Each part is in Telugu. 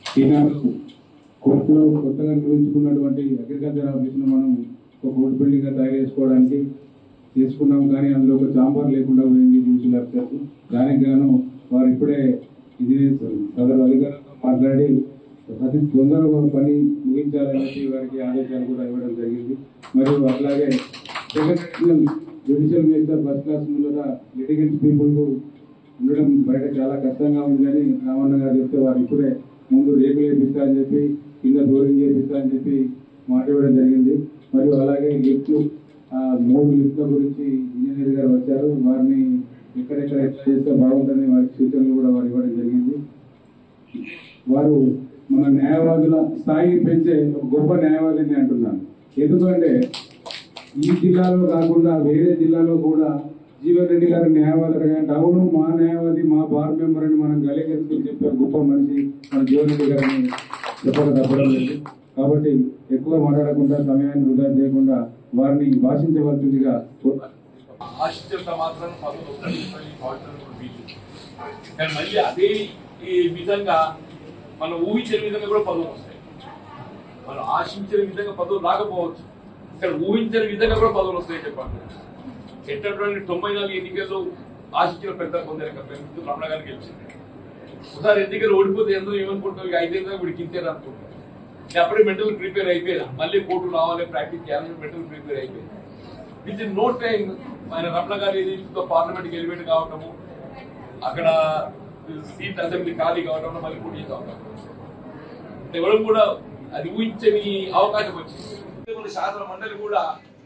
ఈనాడు కోర్టులో కొత్తగా నిర్మించుకున్నటువంటి అగ్రికల్చర్ ఆఫీస్ను మనం ఒక కోర్టు బిల్డింగ్గా తయారు చేసుకోవడానికి తీసుకున్నాం కానీ అందులో ఒక చాంబర్ లేకుండా పోయింది జ్యుడిషియల్ ఆఫీసర్ దానికి గాను వారు ఇప్పుడే ఇది సదరు అధికారులతో మాట్లాడి అతి తొందరగా పని ముగించాలని చెప్పి వారికి ఆదేశాలు కూడా ఇవ్వడం జరిగింది మరియు అట్లాగే secretary judicial magistrate first class ముందర లిటిగెంట్స్ పీపుల్కు ఉండడం బయట చాలా కష్టంగా ఉంది కానీ రామన్న గారు చెప్తే వారు ఇప్పుడే ముందు రేకులు వేపిస్తా అని చెప్పి కింద డోరింగ్ చేపిస్తా అని చెప్పి మాట ఇవ్వడం జరిగింది మరియు అలాగే లిఫ్ట్లు ఆ మూడు లిఫ్ట్ల గురించి ఇంజనీర్ గారు వచ్చారు వారిని ఎక్కడెక్కడ ఎట్లా చేస్తే బాగుంటుంది వారికి సూచనలు కూడా వారు ఇవ్వడం జరిగింది వారు మన న్యాయవాదుల స్థాయి పెంచే ఒక గొప్ప న్యాయవాదిని అంటున్నాను ఎందుకంటే ఈ జిల్లాలో కాకుండా వేరే జిల్లాలో కూడా జీవన్ రెడ్డి గారి న్యాయవాది అంటే అవును మా న్యాయవాది మా బార్ మెంబర్ అని మనం గలిగెత్తుకుని చెప్పే గొప్ప మనిషి మన జీవన్ రెడ్డి గారిని చెప్పక తప్పడం లేదు కాబట్టి ఎక్కువ మాట్లాడకుండా సమయాన్ని వృధా చేయకుండా వారిని భాషించవలసిందిగా కోరు- ఆశించేంత మాత్రం పదవులు వస్తాయి ఆర్డినరీ వీలు కానీ మళ్ళీ అదే ఈ విధంగా మనం ఊహించిన విధంగా కూడా పదవులు వస్తాయి మనం ఆశించిన విధంగా పదవులు రాకపోవచ్చు కానీ ఊహించిన విధంగా కూడా పదవులు వస్తాయి చెప్పండి ఎట్టటువంటి తొంభై నాలుగు ఎన్నికల్లో ఆశించిన పెద్ద కొందరు మిత్రులు రమణ గారు గెలిచింది ఒకసారి ఎన్నికలు ఓడిపోతే ఎందుకు ఏమనుకుంటారు ఇక ఐదేళ్ళ వీడికి ఇంతేనా అనుకుంటారు నేను అప్పుడే మెంటల్ ప్రిపేర్ అయిపోయినా మళ్ళీ కోర్టు రావాలి ప్రాక్టీస్ చేయాలని మెంటల్ ప్రిపేర్ అయిపోయింది విత్ ఇన్ నో టైం ఆయన రమణ గారి పార్లమెంట్ ఎలివేట్ కావటము అక్కడ సీట్ అసెంబ్లీ ఖాళీ కావటం మళ్ళీ పోటీ చేస్తా ఉంటాం ఇవ్వడం కూడా అది ఊహించని అవకాశం వచ్చింది కొన్ని శాసన మండలి కూడా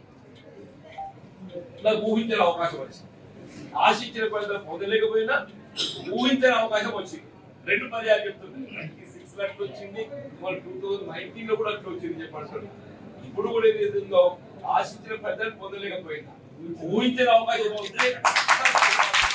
నాకు ఊహించని అవకాశం వచ్చింది ఆశించిన ఫలితం పొందలేకపోయినా ఊహించని అవకాశం వచ్చింది రెండు పర్యాలు చెప్తుంది సిక్స్ లక్షలు వచ్చింది మన టూ థౌసండ్ నైన్టీన్ లో కూడా అట్లా వచ్చింది చెప్పండి ఇప్పుడు కూడా ఏదైతుందో ఆశించిన ఫలితాన్ని పొందలేకపోయినా ఊహించిన అవకాశం వస్తే